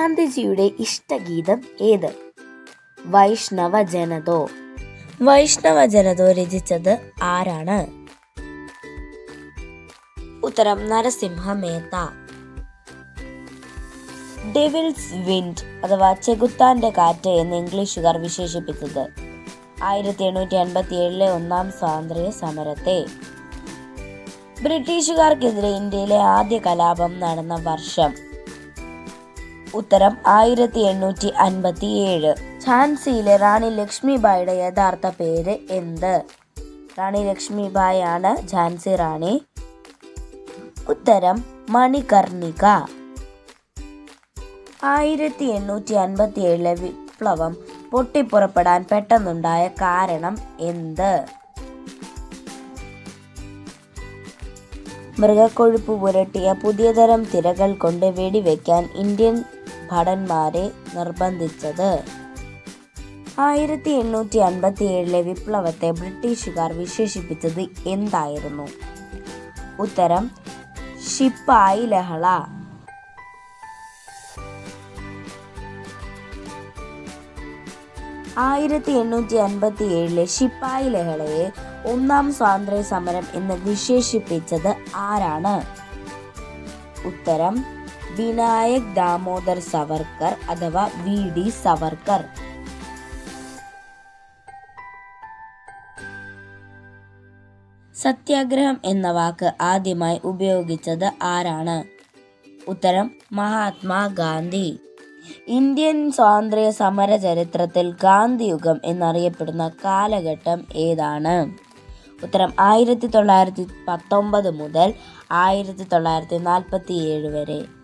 ഗാന്ധിജിയുടെ ഇഷ്ടഗീതം ഏത് വൈഷ്ണവ ജനതോ വൈഷ്ണവ ജനതോ രചിച്ചത് ആരാണ് ഉത്തരം നരസിംഹ മേത്ത ഡെവിൾസ് വിൻഡ് അഥവാ ചെകുത്താന്റെ കാറ്റ് എന്ന് ഇംഗ്ലീഷുകാർ വിശേഷിപ്പിച്ചത് ആയിരത്തി എണ്ണൂറ്റി അൻപത്തി ഏഴിലെ ഒന്നാം സ്വാതന്ത്ര്യ സമരത്തെ ബ്രിട്ടീഷുകാർക്കെതിരെ ഇന്ത്യയിലെ ആദ്യ കലാപം നടന്ന വർഷം ഉത്തരം ആയിരത്തി എണ്ണൂറ്റി അൻപത്തി ഏഴ് ഝാൻസിയിലെ റാണി ലക്ഷ്മിബായിയുടെ യഥാർത്ഥ പേര് എന്ത് റാണി ലക്ഷ്മിബായി ആണ് ഝാൻസി റാണി ഉത്തരം മണികർണിക ആയിരത്തി എണ്ണൂറ്റി അൻപത്തി ഏഴിലെ വിപ്ലവം പൊട്ടിപ്പുറപ്പെടാൻ പെട്ടെന്നുണ്ടായ കാരണം എന്ത് മൃഗക്കൊഴുപ്പ് പുരട്ടിയ പുതിയ തരം തിരകൾ കൊണ്ട് വെടിവെക്കാൻ ഇന്ത്യൻ ഭടന്മാരെ നിർബന്ധിച്ചത് ആയിരത്തി എണ്ണൂറ്റി അൻപത്തി ഏഴിലെ വിപ്ലവത്തെ ബ്രിട്ടീഷുകാർ വിശേഷിപ്പിച്ചത് എന്തായിരുന്നു ഉത്തരം ഷിപ്പായി ലഹള ആയിരത്തി എണ്ണൂറ്റി അൻപത്തി ഏഴിലെ ഷിപ്പായി ലഹളയെ ഒന്നാം സ്വാതന്ത്ര്യ സമരം എന്ന് വിശേഷിപ്പിച്ചത് ആരാണ് ഉത്തരം വിനായക് ദാമോദർ സവർക്കർ അഥവാ വി ഡി സവർക്കർ സത്യാഗ്രഹം എന്ന വാക്ക് ആദ്യമായി ഉപയോഗിച്ചത് ആരാണ് ഉത്തരം മഹാത്മാ ഗാന്ധി ഇന്ത്യൻ സ്വാതന്ത്ര്യ സമര ചരിത്രത്തിൽ ഗാന്ധിയുഗം എന്നറിയപ്പെടുന്ന കാലഘട്ടം ഏതാണ് ഉത്തരം ആയിരത്തി തൊള്ളായിരത്തി പത്തൊമ്പത് മുതൽ ആയിരത്തി തൊള്ളായിരത്തി നാൽപ്പത്തി ഏഴ് വരെ